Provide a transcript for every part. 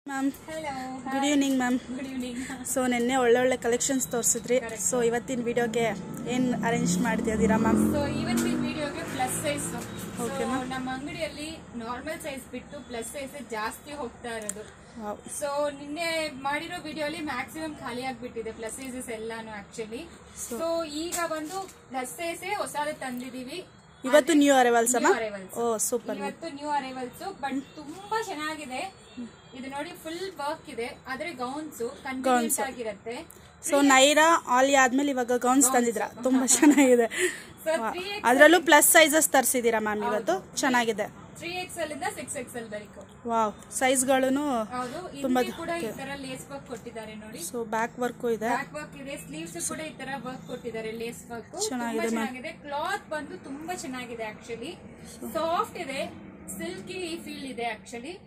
Ma'am hello good evening ma'am good evening so ನಿನ್ನೆ ಒಳ್ಳೊಳ್ಳೆ collections ತೋರಿಸಿದ್ರಿ so ಇವತ್ತಿನ ವಿಡಿಯೋಗೆ ಏನು ಅರೇಂಜ್ ಮಾಡ್ತಿದ್ದೀರಾ ಮ್ಯಾಮ್ ಸೊ ಇವತ್ತಿನ ವಿಡಿಯೋಗೆ ಪ್ಲಸ್ ಸೈಜ್ Okay, ma'am. ನಮ್ಮ ಅಂಗಡಿಯಲ್ಲಿ ನಾರ್ಮಲ್ ಸೈಜ್ ಬಿಟ್ಟು ಪ್ಲಸ್ ಸೈಜ್ ಜಾಸ್ತಿ ಹೋಗ್ತಾ ಇರೋದು ವಾವ್ ಸೊ ನಿನ್ನೆ ಮಾಡಿರೋ ವಿಡಿಯೋಲಿ ಮ್ಯಾಕ್ಸಿಮಮ್ ಖಾಲಿ ಆಗ್ಬಿಟ್ಟಿದೆ ಪ್ಲಸ್ ಸೈಜಸ್ ಎಲ್ಲಾನು ಆಕ್ಚುಲಿ ಸೊ ಈಗ ಒಂದು ಪ್ಲಸ್ ಸೈಜ್ ಹೊಸದ ತಂದಿದೀವಿ ಇವತ್ತು ನ್ಯೂ ಅರೈವಲ್ಸ್ New ಅಮ್ಮ arrivals. ಓ ಸೂಪರ್ ಇವತ್ತು ನ್ಯೂ ಅರೈವಲ್ಸ್ ಬಟ್ ತುಂಬಾ ಚೆನ್ನಾಗಿದೆ ಇದು ನೋಡಿ ಫುಲ್ ವರ್ಕ್ ಇದೆ ಆದ್ರೆ ಗೌನ್ಸ್ ಕನ್ವೀನಿಯಂಟ್ ಆಗಿರುತ್ತೆ ಸೊ ನೈರಾ ಆಲಿ ಆದ್ಮೇಲೆ ಇವಾಗ ಗೌನ್ಸ್ ತಂದಿದ್ರ ತುಂಬಾ ಚೆನ್ನಾಗಿದೆ ಸೊ ತ್ರೀ ಅದರಲ್ಲೂ ಪ್ಲಸ್ ಸೈಜಸ್ ತರಿಸಿದ್ದೀರಾ ಮ್ಯಾಮ್ ಇವತ್ತು ಚೆನ್ನಾಗಿದೆ ತ್ರೀ ಎಕ್ಸೆಲ್ ಇಂದ ಸಿಕ್ಸ್ ಎಕ್ಸೆಲ್ ವರೆಗೂ ವಾವ್ ಸೈಜ್ಗಳು ಹೌದು ಇಲ್ಲಿ ಕೂಡ ಈ ತರ ಲೇಸ್ ವರ್ಕ್ ಕೊಟ್ಟಿದ್ದಾರೆ ನೋಡಿ ಸೊ ಬ್ಯಾಕ್ ವರ್ಕು ಇದೆ ಬ್ಯಾಕ್ ವರ್ಕ್ ಇದೆ ಸ್ಲೀವ್ಸ್ ಕೂಡ ಈ ತರ ವರ್ಕ್ ಕೊಟ್ಟಿದ್ದಾರೆ ಲೇಸ್ ವರ್ಕ್ ತುಂಬಾ ಚೆನ್ನಾಗಿದೆ ma'am. ಚೆನ್ನಾಗಿದೆ ಕ್ಲಾತ್ ಬಂದು ತುಂಬಾ ಚೆನ್ನಾಗಿದೆ ಆಕ್ಚುಲಿ ಸಾಫ್ಟ್ ಇದೆ ಸಿಲ್ಕಿ ಫೀಲ್ ಇದೆ ಆಕ್ಚುಲಿ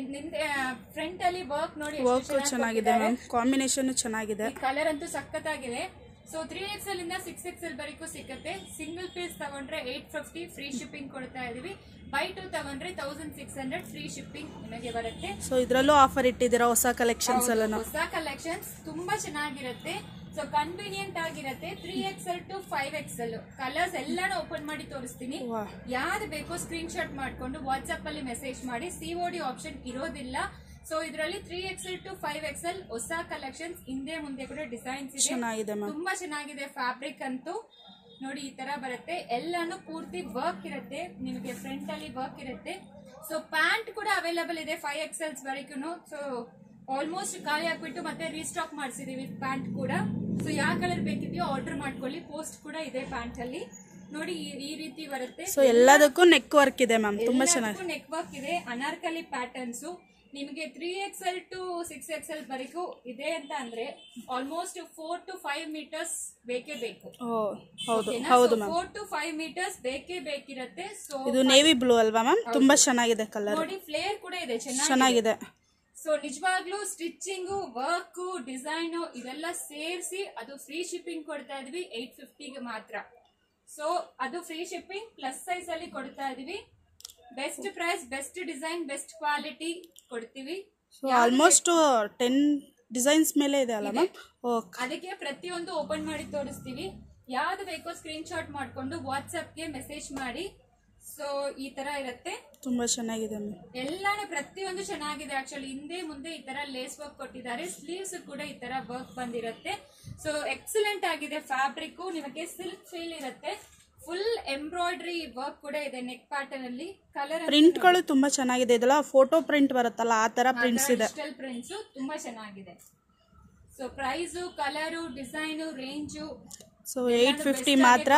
ಫ್ರಂಟ್ ಅಲ್ಲಿ ವರ್ಕ್ ನೋಡಿ ಎಷ್ಟು ವರ್ಕ್ ಚೆನ್ನಾಗ್ ಚೆನ್ನಾಗಿದೆ ಕೊಟ್ಟಿದ್ದಾರೆ. ಮ್ಯಾಮ್ ಕಾಂಬಿನೇಷನ್ ಚೆನ್ನಾಗಿದೆ ಈ ಕಲರ್ ಅಂತೂ ಸಖತ್ತಾಗಿದೆ ಸೊ ತ್ರೀ ಎಕ್ಸೆಲ್ ಇಂದ ಸಿಕ್ಸ್ ಎಕ್ಸೆಲ್ ವರೆಗೂ ಸಿಗುತ್ತೆ ಸಿಂಗಲ್ ಪೀಸ್ ತಗೊಂಡ್ರೆ ಏಟ್ ಫಿಫ್ಟಿ ಫ್ರೀ ಶಿಪ್ಪಿಂಗ್ ಕೊಡ್ತಾ ಇದೀವಿ ಬೈ ಟು ತಗೊಂಡ್ರೆ thousand six hundred free shipping ನಿಮಗೆ ಬರುತ್ತೆ ಸೊ ಇದರಲ್ಲೂ ಆಫರ್ ಇಟ್ಟಿದ್ದೀರಾ ಹೊಸ ಕಲೆಕ್ಷನ್ಸ್ ಹೌದು, ಎಲ್ಲನೂ ಹೊಸ ಕಲೆಕ್ಷನ್ಸ್ ತುಂಬಾ ಚೆನ್ನಾಗಿರುತ್ತೆ ಸೊ ಕನ್ವೀನಿಯಂಟ್ ಆಗಿರುತ್ತೆ three XL to five XL colours ಎಲ್ಲಾನು ಓಪನ್ ಮಾಡಿ ತೋರಿಸ್ತೀನಿ ವಾ ಯಾವ್ದು ಬೇಕೋ ಸ್ಕ್ರೀನ್ ಶಾಟ್ ಮಾಡ್ಕೊಂಡು ವಾಟ್ಸ್ಆಪ್ ಅಲ್ಲಿ ಮೆಸೇಜ್ ಮಾಡಿ ಸಿಒಡಿ ಆಪ್ಷನ್ ಇರೋದಿಲ್ಲ ಸೊ ಇದರಲ್ಲಿ three XL to five XL ಹೊಸ ಕಲೆಕ್ಷನ್ಸ್ ಹಿಂದೆ ಮುಂದೆ ಕೂಡ ಡಿಸೈನ್ಸ್ ಇದೆ ಚೆನ್ನಾಗಿದೆ ಮ್ಯಾಮ್ ತುಂಬಾ ಚೆನ್ನಾಗಿದೆ ಫ್ಯಾಬ್ರಿಕ್ ಅಂತೂ ನೋಡಿ ಈ ತರ ಬರುತ್ತೆ ಎಲ್ಲಾನು ಪೂರ್ತಿ ವರ್ಕ್ ಇರುತ್ತೆ ನಿಮಗೆ ಫ್ರಂಟ್ ಅಲ್ಲಿ ವರ್ಕ್ ಇರುತ್ತೆ ಸೊ ಪ್ಯಾಂಟ್ ಕೂಡ ಅವೈಲೇಬಲ್ ಇದೆ ಫೈವ್ ಎಕ್ಸೆಲ್ಸ್ ವರೆಗೂ ಸೊ ಆಲ್ಮೋಸ್ಟ್ ಖಾಲಿ ಹಾಕ್ಬಿಟ್ಟು ಮತ್ತೆ ರೀಸ್ಟಾಕ್ ಮಾಡಿಸಿದೀವಿ ಪ್ಯಾಂಟ್ ಕೂಡ ಸೊ ಯಾವ ಕಲರ್ ಬೇಕಿದೆಯೋ ಆರ್ಡರ್ ಮಾಡ್ಕೊಳ್ಳಿ ಪೋಸ್ಟ್ ಕೂಡ ಇದೆ ಪ್ಯಾಂಟ್ ಅಲ್ಲಿ ನೋಡಿ ಈ- ಈ ರೀತಿ ಬರುತ್ತೆ ಸೊ ಎಲ್ಲದಕ್ಕೂ ನೆಕ್ ವರ್ಕ್ ಇದೆ ಮ್ಯಾಮ್ ತುಂಬಾ ಚೆನ್ನಾಗಿ ನೆಕ್ ವರ್ಕ್ ಇದೆ ಅನಾರ್ಕಲಿ ಪ್ಯಾಟರ್ನ್ಸ್ ನಿಮಗೆ three XL to six XL ವರೆಗೂ ಇದೆ ಅಂತ ಅಂದ್ರೆ almost four to five metres ಬೇಕೇ ಬೇಕು ಓ ಹೌದು ಹೌದು ma'am four to five metres ಬೇಕೇ ಬೇಕಿರತ್ತೆ ಸೊ ಇದು ನೇವಿ ಬ್ಲೂ ಅಲ್ವಾ ಮ್ಯಾಮ್ ತುಂಬಾ ಚೆನ್ನಾಗಿದೆ ಕಲರ್ ನೋಡಿ ಫ್ಲೇರ್ ಕೂಡ ಇದೆ ಚೆನ್ನಾಗಿ ಚೆನ್ನಾಗಿದೆ ಸೊ ನಿಜವಾಗ್ಲೂ ಸ್ಟಿಚಿಂಗು ವರ್ಕ್ ಡಿಸೈನ್ ಇದೆಲ್ಲ ಸೇರಿಸಿ ಅದು ಫ್ರೀ ಶಿಪ್ಪಿಂಗ್ ಕೊಡ್ತಾ ಇದೀವಿ ಏಟ್ ಫಿಫ್ಟಿಗೆ ಮಾತ್ರ ಸೊ ಅದು ಫ್ರೀ ಶಿಪ್ಪಿಂಗ್ ಪ್ಲಸ್ ಸೈಜ್ ಅಲ್ಲಿ ಕೊಡ್ತಾ ಇದೀವಿ best price best design best quality ಕೊಡ್ತೀವಿ ಸೊ ಆಲ್ಮೋಸ್ಟ್ ಟೆನ್ ಡಿಸೈನ್ಸ್ ಮೇಲೆ ಇದೆ ಅಲ್ಲ ಮ್ಯಾಮ್ ಓಕೆ ಅದಕ್ಕೆ ಪ್ರತಿಯೊಂದು ಓಪನ್ ಮಾಡಿ ತೋರಿಸ್ತೀವಿ ಯಾವ್ದು ಬೇಕೋ ಸ್ಕ್ರೀನ್ ಶಾಟ್ ಮಾಡ್ಕೊಂಡು ವಾಟ್ಸ್ಆಪ್ಗೆ ಮೆಸೇಜ್ ಮಾಡಿ ಸೊ ಈ ತರ ಇರುತ್ತೆ ತುಂಬಾ ಚೆನ್ನಾಗಿದೆ ಮ್ಯಾಮ್ ಎಲ್ಲಾನು ಪ್ರತಿಯೊಂದು ಚೆನ್ನಾಗಿದೆ ಆಕ್ಚುಲಿ ಹಿಂದೆ ಮುಂದೆ ಈ ತರ ಲೇಸ್ ವರ್ಕ್ ಕೊಟ್ಟಿದ್ದಾರೆ ಸ್ಲೀವ್ಸ್ ಕೂಡ ಈ ತರ ವರ್ಕ್ ಬಂದಿರುತ್ತೆ ಸೊ ಎಕ್ಸಲೆಂಟ್ ಆಗಿದೆ ಫ್ಯಾಬ್ರಿಕ್ ನಿಮಗೆ ಸಿಲ್ಕ್ ಫೀಲ್ ಇರುತ್ತೆ ಫುಲ್ ಎಂಬ್ರಾಯ್ಡ್ರಿ ವರ್ಕ್ ಕೂಡ ಇದೆ ನೆಕ್ ಪ್ಯಾಟರ್ನ್ ಅಲ್ಲಿ ಕಲರ್ ಪ್ರಿಂಟ್ಗಳು ತುಂಬಾ ಚೆನ್ನಾಗಿದೆ ಇದೆಲ್ಲ ಫೋಟೋ ಪ್ರಿಂಟ್ ಬರುತ್ತಲ್ಲ ಆ ತರ ಪ್ರಿಂಟ್ಸ್ ಇದೆ ಡಿಜಿಟಲ್ ಪ್ರಿಂಟ್ಸ್ ತುಂಬಾ ಚೆನ್ನಾಗಿದೆ so price colour design range so eight fifty ಮಾತ್ರ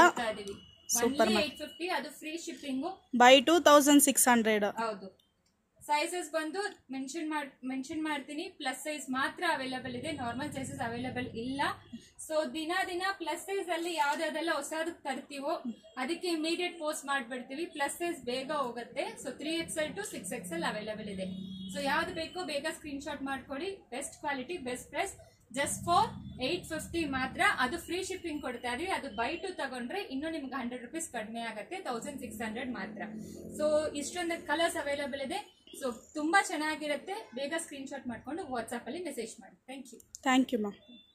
ಏಟ್ ಫಿಫ್ಟಿ ಅದು free shipping by two thousand six hundred ಹೌದು ಸೈಜಸ್ ಬಂದು ಮೆನ್ಷನ್ ಮಾಡ್ ಮೆನ್ಷನ್ ಮಾಡ್ತೀನಿ ಪ್ಲಸ್ ಸೈಜ್ ಮಾತ್ರ ಅವೈಲೇಬಲ್ ಇದೆ ನಾರ್ಮಲ್ ಸೈಜಸ್ ಅವೈಲೇಬಲ್ ಇಲ್ಲ ಸೊ ದಿನ ದಿನ ಪ್ಲಸ್ ಸೈಜ್ ಅಲ್ಲಿ ಯಾವ್ದಾದೆಲ್ಲ ಹೊಸದಕ್ಕೆ ತರ್ತೀವೋ ಅದಕ್ಕೆ ಇಮಿಡಿಯೇಟ್ ಪೋಸ್ಟ್ ಮಾಡ್ಬಿಡ್ತೀವಿ ಪ್ಲಸ್ ಸೈಜ್ ಬೇಗ ಹೋಗುತ್ತೆ so three XL to six XL available ಇದೆ ಸೊ ಯಾವ್ದು ಬೇಕೋ ಬೇಗ ಸ್ಕ್ರೀನ್ ಶಾಟ್ ಮಾಡ್ಕೊಡಿ best quality best price just for eight fifty ಮಾತ್ರ ಅದು ಫ್ರೀ ಶಿಪ್ಪಿಂಗ್ ಕೊಡ್ತಾ ಇದೀವಿ ಅದು ಬೈ ಟು ತಗೊಂಡ್ರೆ ಇನ್ನೂ ನಿಮ್ಗೆ ಹಂಡ್ರೆಡ್ ರುಪೀಸ್ ಕಡಿಮೆ ಆಗುತ್ತೆ ತೌಸಂಡ್ ಸಿಕ್ಸ್ ಹಂಡ್ರೆಡ್ ಮಾತ್ರ ಸೊ ಇಷ್ಟೊಂದು ಕಲರ್ಸ್ ಅವೈಲೇಬಲ್ ಇದೆ ಸೊ ತುಂಬಾ ಚೆನ್ನಾಗಿರುತ್ತೆ ಬೇಗ ಸ್ಕ್ರೀನ್ ಶಾಟ್ ಮಾಡ್ಕೊಂಡು ವಾಟ್ಸ್ಆಪ್ ಅಲ್ಲಿ ಮೆಸೇಜ್ ಮಾಡಿ thank you thank you ma'am